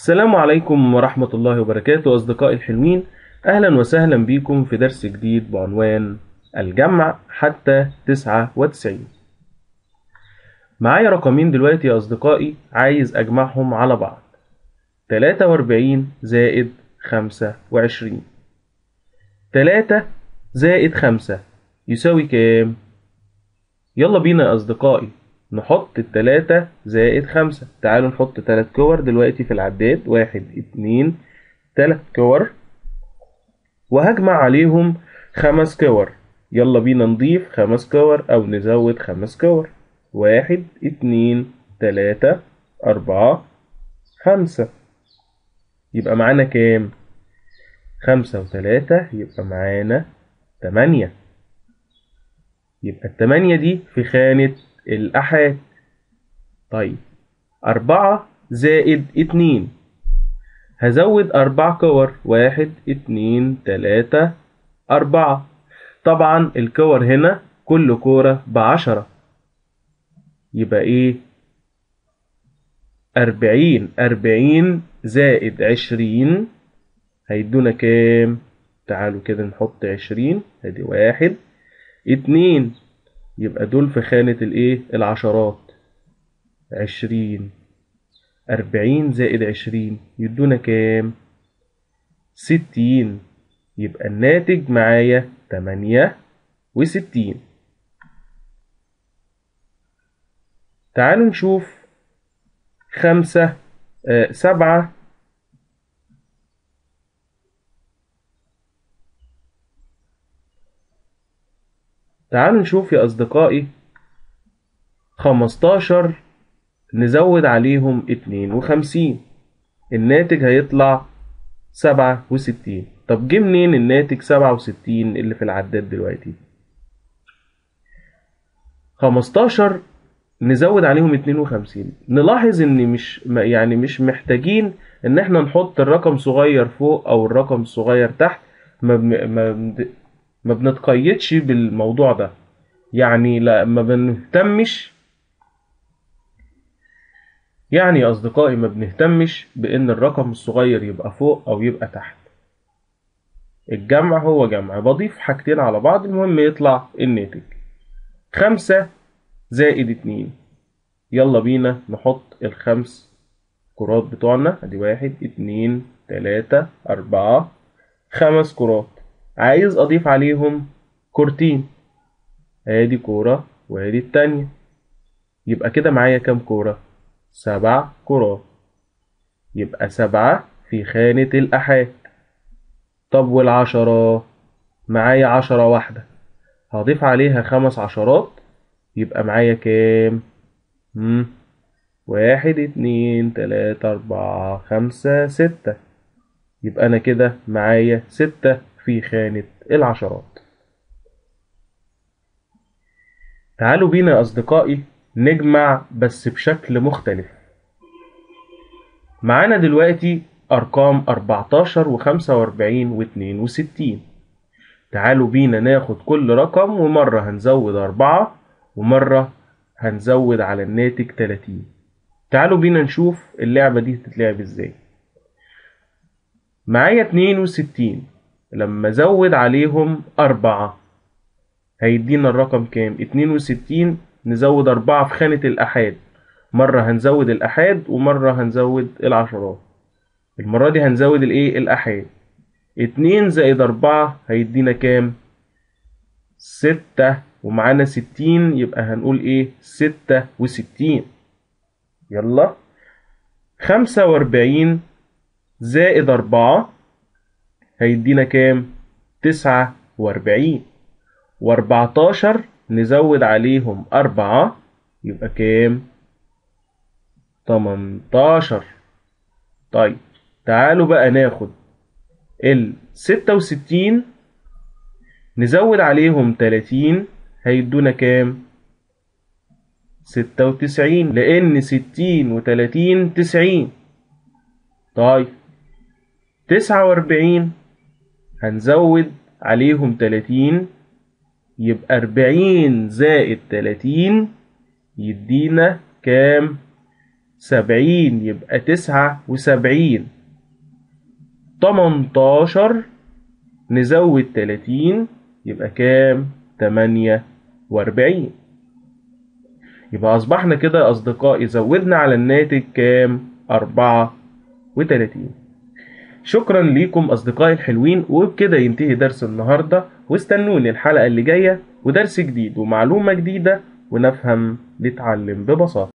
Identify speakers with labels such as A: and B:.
A: السلام عليكم ورحمة الله وبركاته أصدقائي الحلوين أهلا وسهلا بكم في درس جديد بعنوان الجمع حتى تسعة وتسعين معايا رقمين دلوقتي يا أصدقائي عايز أجمعهم على بعض تلاتة وأربعين زائد خمسة وعشرين تلاتة زائد خمسة يساوي كام؟ يلا بينا يا أصدقائي نحط التلاتة زائد خمسة تعالوا نحط تلات كور دلوقتي في العداد واحد اتنين تلات كور وهجمع عليهم خمس كور يلا بينا نضيف خمس كور أو نزود خمس كور واحد اتنين تلاتة أربعة خمسة يبقى معانا كام؟ خمسة وتلاتة يبقى معانا تمانية يبقى التمانية دي في خانة الأحاد طيب أربعة زائد اتنين هزود أربع كور واحد اتنين تلاتة أربعة طبعا الكور هنا كل كورة بعشرة يبقى ايه أربعين أربعين زائد عشرين هيدونا كام تعالوا كده نحط عشرين ادي واحد اتنين يبقى دول في خانة الايه العشرات عشرين أربعين زائد عشرين يدونا كام ستين يبقى الناتج معايا تمانية وستين تعالوا نشوف خمسة آه سبعة تعالوا نشوف يا أصدقائي خمستاشر نزود عليهم اتنين وخمسين الناتج هيطلع سبعة وستين طب جه منين الناتج سبعة وستين اللي في العداد دلوقتي خمستاشر نزود عليهم اتنين وخمسين نلاحظ ان مش يعني مش محتاجين ان احنا نحط الرقم صغير فوق او الرقم صغير تحت ما, ما ما بنتقيدش بالموضوع ده يعني لا ما بنهتمش يعني يا أصدقائي ما بنهتمش بإن الرقم الصغير يبقى فوق أو يبقى تحت الجمع هو جمع بضيف حاجتين على بعض المهم يطلع الناتج خمسة زائد اتنين يلا بينا نحط الخمس كرات بتوعنا ادي واحد اتنين تلاتة أربعة خمس كرات عايز اضيف عليهم كورتين ادي كورة وادي التانية يبقى كده معايا كام كورة سبع كرات يبقى سبعة في خانة الأحاد طب والعشرة معايا عشرة واحدة هضيف عليها خمس عشرات يبقى معايا كام مم. واحد اتنين تلاتة أربعة خمسة ستة يبقى أنا كده معايا ستة في خانة العشرات تعالوا بينا يا أصدقائي نجمع بس بشكل مختلف معانا دلوقتي أرقام 14 و45 و62 تعالوا بينا ناخد كل رقم ومرة هنزود أربعة ومرة هنزود على الناتج 30 تعالوا بينا نشوف اللعبة دي تتلعب ازاي معايا 62 لما ازود عليهم أربعة هيدينا الرقم كام اتنين وستين نزود أربعة في خانة الأحاد مرة هنزود الأحاد ومرة هنزود العشرات المرة دي هنزود الإيه الأحاد اتنين زائد أربعة هيدينا كام ستة ومعانا ستين يبقى هنقول إيه ستة وستين يلا خمسة وأربعين زائد أربعة هيدينا كام تسعة وأربعين وأربعتاشر نزود عليهم أربعة يبقى كام تمنتاشر طيب تعالوا بقى ناخد الستة وستين نزود عليهم تلاتين هيدونا كام ستة وتسعين لأن ستين وتلاتين تسعين طيب تسعة وأربعين هنزود عليهم تلاتين يبقى أربعين زائد تلاتين يدينا كام سبعين يبقى تسعة وسبعين تمنتاشر نزود تلاتين يبقى كام تمانية وأربعين يبقى أصبحنا كده يا أصدقائي زودنا على الناتج كام أربعة وتلاتين شكرا ليكم أصدقائي الحلوين وبكده ينتهي درس النهاردة واستنوني الحلقة اللي جاية ودرس جديد ومعلومة جديدة ونفهم نتعلم ببساطة